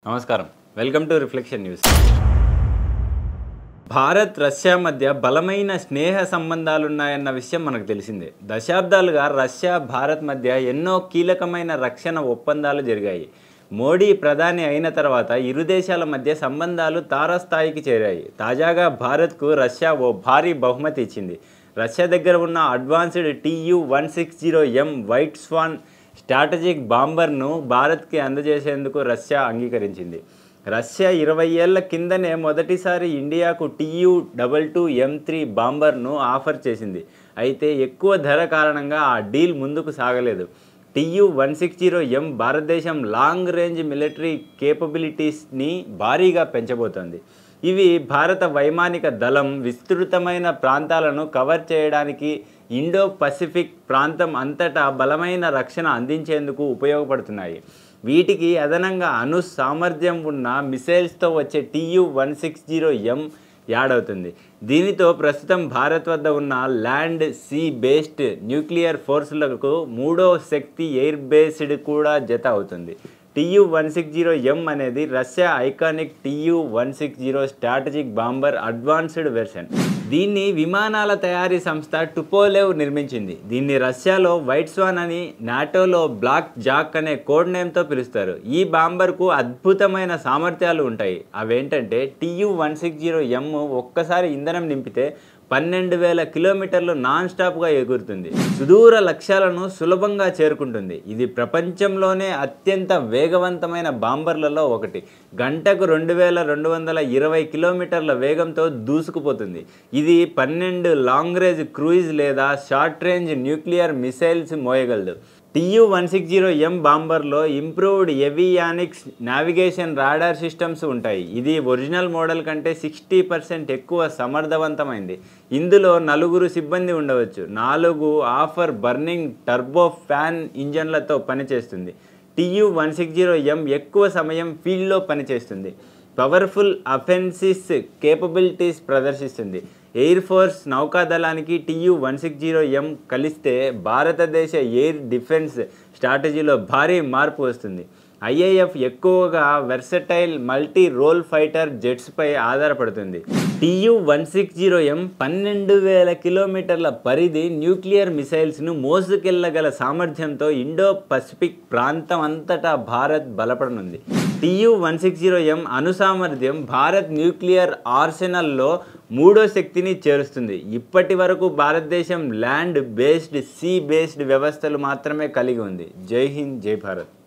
నమస్కారం welcome to reflection news Bharat Russia మధ్య బలమైన స్నేహ సంబంధాలున్నాయన్న విషయం మనకు తెలిసిందే దశాబ్దాలుగా రష్యా భారత్ మధ్య ఎన్నో కీలకమైన రక్షణ ఒప్పందాలు జరిగాయి మోడీ ప్రధాని అయిన తర్వాత ఇరు దేశాల మధ్య సంబంధాలు తారాస్థాయికి చేరాయి తాజాగా భారత్కు రష్యా ఓ భారీ బహుమతి ఇచ్చింది రష్యా దగ్గర ఉన్న advanced TU one six zero M white swan strategic బాంబర్ను భారత్కి అందజేసేందుకు రష్యా అంగీకరించింది రష్యా ఇరవై ఏళ్ల కిందనే మొదటిసారి ఇండియాకు TU double two M three బాంబర్ను ఆఫర్ చేసింది అయితే ఎక్కువ ధర కారణంగా ఆ డీల్ ముందుకు సాగలేదు TU one six zero M Bharatadesam long range military కేపబిలిటీస్ని భారీగా పెంచబోతోంది ఇవి భారత వైమానిక దళం విస్తృతమైన ప్రాంతాలను కవర్ చేయడానికి ఇండో పసిఫిక్ ప్రాంతం అంతటా బలమైన రక్షణ అందించేందుకు ఉపయోగపడుతున్నాయి వీటికి అదనంగా అణు సామర్థ్యం ఉన్న మిసైల్స్తో వచ్చే TU one six zero M add అవుతుంది దీనితో ప్రస్తుతం భారత్ వద్ద ఉన్న ల్యాండ్ సీ బేస్డ్ న్యూక్లియర్ ఫోర్సులకు మూడో శక్తి ఎయిర్ బేస్డ్ కూడా జత అవుతుంది TU one six zero M అనేది Russia iconic TU one six zero strategic bomber advanced version దీన్ని విమానాల తయారీ సంస్థ టుపోలేవ్ నిర్మించింది దీన్ని రష్యాలో వైట్ స్వాన్ అని నాటోలో బ్లాక్ జాక్ అనే కోడ్ నేమ్తో పిలుస్తారు ఈ బాంబర్కు అద్భుతమైన సామర్థ్యాలు ఉంటాయి అవేంటంటే TU one six zero M ఒక్కసారి ఇంధనం నింపితే పన్నెండు వేల కిలోమీటర్లు నాన్ స్టాప్గా ఎగురుతుంది సుదూర లక్ష్యాలను సులభంగా చేరుకుంటుంది ఇది ప్రపంచంలోనే అత్యంత వేగవంతమైన బాంబర్లలో ఒకటి గంటకు రెండు వేల రెండు వందల ఇరవై కిలోమీటర్ల వేగంతో దూసుకుపోతుంది ఇది పన్నెండు లాంగ్ రేంజ్ క్రూయిజ్ లేదా షార్ట్ రేంజ్ న్యూక్లియర్ మిసైల్స్ మోయగలదు T U one six zero M బాంబర్లో improved avionics navigation radar systems ఉంటాయి ఇది ఒరిజినల్ మోడల్ కంటే సిక్స్టీ పర్సెంట్ ఎక్కువ సమర్థవంతమైంది ఇందులో నలుగురు సిబ్బంది ఉండవచ్చు నాలుగు ఆఫర్ బర్నింగ్ టర్బో ఫ్యాన్ ఇంజన్లతో పనిచేస్తుంది TU one six zero M ఎక్కువ సమయం ఫీల్డ్లో పనిచేస్తుంది పవర్ఫుల్ అఫెన్సిస్ కేపబిలిటీస్ ప్రదర్శిస్తుంది ఎయిర్ ఫోర్స్ నౌకాదళానికి TU one six zero M కలిస్తే భారతదేశ ఎయిర్ డిఫెన్స్ స్ట్రాటజీలో భారీ మార్పు వస్తుంది ఐఏఎఫ్ ఎక్కువగా వెర్సటైల్ మల్టీ రోల్ ఫైటర్ జెట్స్పై ఆధారపడుతుంది TU one six zero M పన్నెండు వేల కిలోమీటర్ల పరిధి న్యూక్లియర్ మిసైల్స్ను మోసుకెళ్లగల సామర్థ్యంతో ఇండో పసిఫిక్ ప్రాంతం అంతటా భారత్ బలపడనుంది TU one six zero M అణు సామర్థ్యం భారత్ న్యూక్లియర్ ఆర్సెనల్లో మూడో శక్తిని చేరుస్తుంది ఇప్పటి వరకు భారతదేశం ల్యాండ్ బేస్డ్ సీ బేస్డ్ వ్యవస్థలు మాత్రమే కలిగి ఉంది జై హింద్ జై భారత్